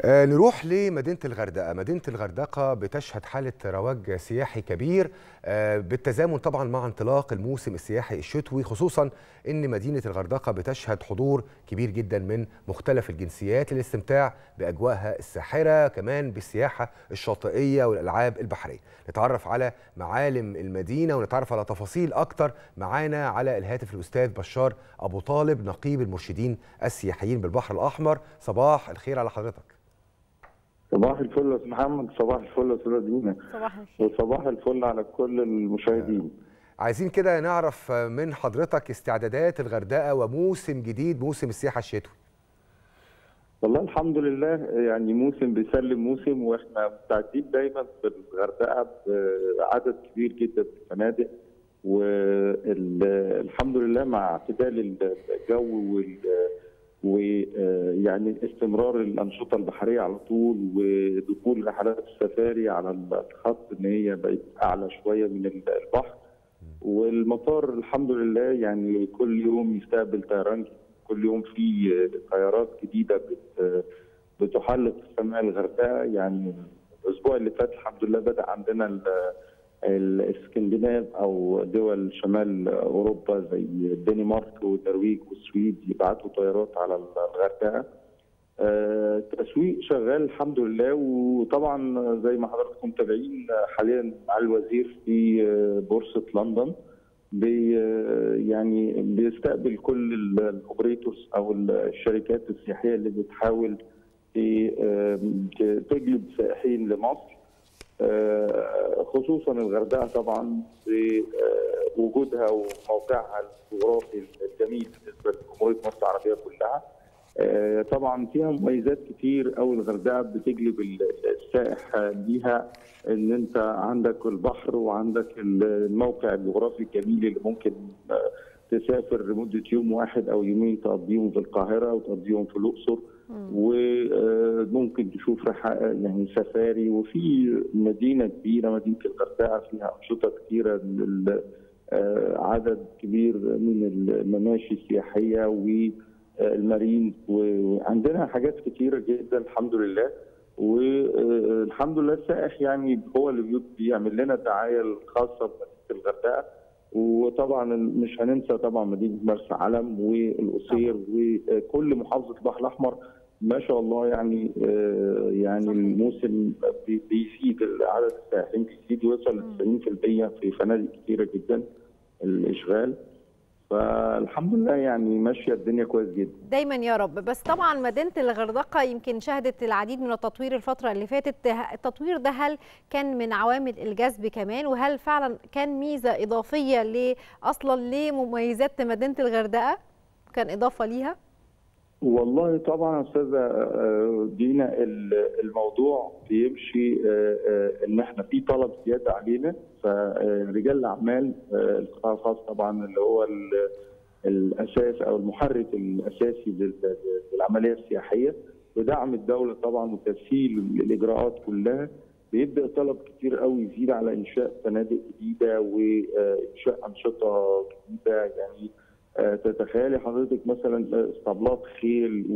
آه نروح لمدينة الغردقة مدينة الغردقة بتشهد حالة رواج سياحي كبير آه بالتزامن طبعا مع انطلاق الموسم السياحي الشتوي خصوصا ان مدينة الغردقة بتشهد حضور كبير جدا من مختلف الجنسيات للاستمتاع بأجواءها الساحرة كمان بالسياحة الشاطئية والألعاب البحرية نتعرف على معالم المدينة ونتعرف على تفاصيل أكتر معانا على الهاتف الأستاذ بشار أبو طالب نقيب المرشدين السياحيين بالبحر الأحمر صباح الخير على حضرتك صباح الفل يا استاذ محمد صباح الفل يا استاذ دينا صباح الخير وصباح الفل على كل المشاهدين عايزين كده نعرف من حضرتك استعدادات الغردقة وموسم جديد موسم السياحة الشتوي والله الحمد لله يعني موسم بيسلم موسم واحنا مستعدين دايما في الغردقه بعدد كبير جدا من الفنادق والحمد لله مع اعتدال الجو وال ويعني استمرار الانشطه البحريه على طول ودخول رحلات السفاري على الخط ان هي بقت اعلى شويه من البحر والمطار الحمد لله يعني كل يوم يستقبل طيران كل يوم في طيارات جديده بت بتحلق سماء الغردقه يعني الاسبوع اللي فات الحمد لله بدا عندنا الاسكندناف او دول شمال اوروبا زي الدنمارك والنرويج والسويد يبعتوا طيارات على الغردقه. التسويق شغال الحمد لله وطبعا زي ما حضراتكم متابعين حاليا مع الوزير في بورصه لندن بي يعني بيستقبل كل الاوبريتورز او الشركات السياحيه اللي بتحاول تجلب سائحين لمصر خصوصا الغردقه طبعا بوجودها وموقعها الجغرافي الجميل بالنسبه لجمهوريه مصر العربيه كلها طبعا فيها مميزات كتير قوي الغردقه بتجلب السائح ليها ان انت عندك البحر وعندك الموقع الجغرافي الجميل اللي ممكن تسافر لمده يوم واحد او يومين تقضيهم في القاهره وتقضيهم في الاقصر وممكن تشوف يعني سفاري وفي مدينه كبيره مدينه الغردقه فيها انشطه كثيره عدد كبير من المماشي السياحيه والمارين وعندنا حاجات كثيره جدا الحمد لله والحمد لله السائح يعني هو اللي بيعمل لنا الدعايه الخاصه بمدينه الغردقه وطبعا مش هننسى طبعا مدينه مرسى علم والقصير وكل محافظه البحر الاحمر ما شاء الله يعني يعني الموسم بيزيد عدد السائحين بيزيد ويوصل ل 90% في فنادق كثيره جدا الاشغال فالحمد لله يعني ماشيه الدنيا كويس جدا دايما يا رب بس طبعا مدينه الغردقه يمكن شهدت العديد من التطوير الفتره اللي فاتت التطوير ده هل كان من عوامل الجذب كمان وهل فعلا كان ميزه اضافيه ل اصلا لمميزات مدينه الغردقه كان اضافه ليها والله طبعا استاذه دينا الموضوع بيمشي ان احنا في طلب زياده علينا فرجال الاعمال القطاع الخاص طبعا اللي هو الاساس او المحرك الاساسي للعمليه السياحيه بدعم الدوله طبعا وتسهيل الاجراءات كلها بيبدا طلب كتير قوي يزيد على انشاء فنادق جديده وانشاء انشطه جديده يعني تتخيلي حضرتك مثلا اسطبلات خيل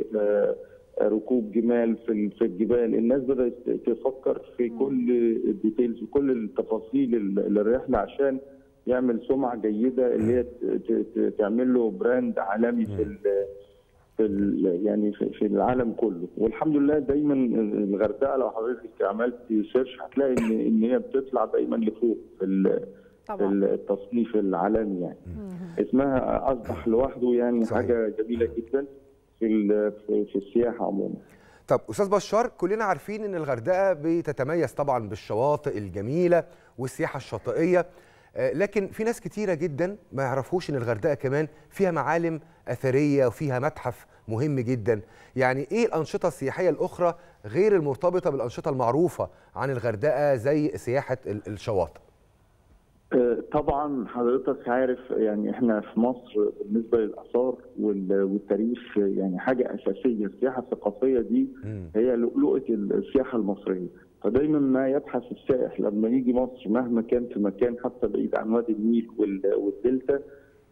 وركوب جمال في في الجبال الناس بدات تفكر في كل الديتيلز وكل التفاصيل الرحله عشان يعمل سمعه جيده اللي هي تعمل له براند عالمي في ال في ال يعني في العالم كله والحمد لله دايما الغردقه لو حضرتك عملت سيرش هتلاقي ان ان هي بتطلع دايما لفوق في في التصنيف العالمي يعني اسمها اصبح لوحده يعني صحيح. حاجه جميله جدا في في السياحه عموما طب استاذ بشار كلنا عارفين ان الغردقه بتتميز طبعا بالشواطئ الجميله والسياحه الشاطئيه لكن في ناس كتيره جدا ما يعرفوش ان الغردقه كمان فيها معالم اثريه وفيها متحف مهم جدا يعني ايه الانشطه السياحيه الاخرى غير المرتبطه بالانشطه المعروفه عن الغردقه زي سياحه الشواطئ طبعا حضرتك عارف يعني احنا في مصر بالنسبه للاثار والتاريخ يعني حاجه اساسيه السياحه الثقافيه دي هي لؤلؤه السياحه المصريه فدايما ما يبحث السائح لما يجي مصر مهما كان في مكان حتى بعيد عن وادي النيل والدلتا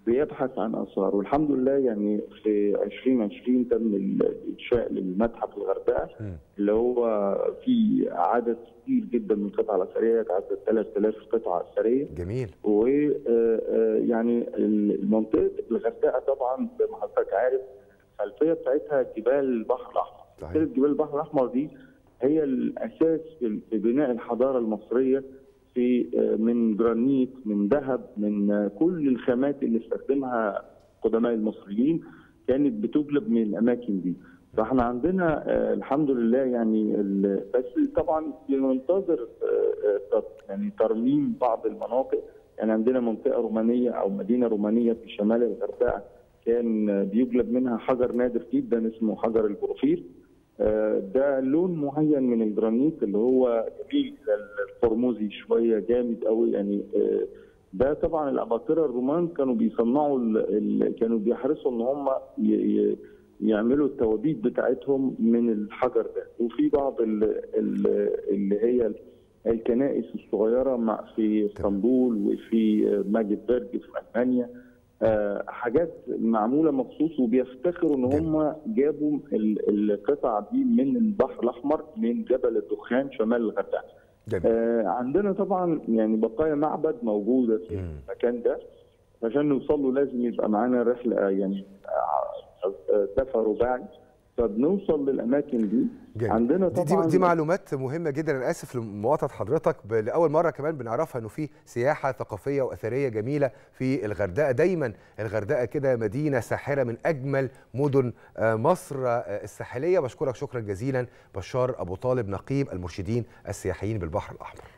بيبحث عن اثار والحمد لله يعني في 2020 تم الانشاء للمتحف الغردقه مم. اللي هو في عدد كبير جدا من القطع الاثريه تعدى 3000 قطعه اثريه جميل ويعني منطقه الغردقه طبعا زي ما حضرتك عارف الخلفيه بتاعتها جبال البحر الاحمر صحيح. سلسله جبال البحر الاحمر دي هي الاساس في في بناء الحضاره المصريه في آه، من جرانيت من ذهب من آه، كل الخامات اللي استخدمها قدماء المصريين كانت بتجلب من الاماكن دي فاحنا عندنا آه، الحمد لله يعني ال- بس طبعا بننتظر آه، آه، تط- يعني ترميم بعض المناطق يعني عندنا منطقه رومانيه او مدينه رومانيه في شمال الغردقه كان آه، بيجلب منها حجر نادر جدا اسمه حجر البروفيل آه، ده لون معين من الجرانيت اللي هو جميل القرمزي شويه جامد قوي يعني آه، ده طبعا الاباطره الرومان كانوا بيصنعوا ال- ال- كانوا بيحرصوا ان هم ي- ي- يعملوا التوابيت بتاعتهم من الحجر ده وفي بعض ال- ال- اللي هي الكنائس الصغيره مع في اسطنبول وفي ماجد برج في المانيا آه، حاجات معموله مخصوص وبيفتخروا ان جميل. هم جابوا ال- القطع دي من البحر الاحمر من جبل الدخان شمال الغردقه. جميل آه، عندنا طبعا يعني بقايا معبد موجوده في مم. المكان ده عشان نوصل له لازم يبقى معانا رحله آه، يعني آه، آه، سفر رباعي فبنوصل للاماكن دي جميل. عندنا دي, طبعا دي, دي معلومات مهمة جدا أنا آسف لمقاطعة حضرتك ب- لأول مرة كمان بنعرفها إنه في سياحة ثقافية وأثرية جميلة في الغردقة دايما الغردقة كده مدينة ساحرة من أجمل مدن آه، مصر آه، الساحلية بشكرك شكرا جزيلا بشار أبو طالب نقيب المرشدين السياحيين بالبحر الأحمر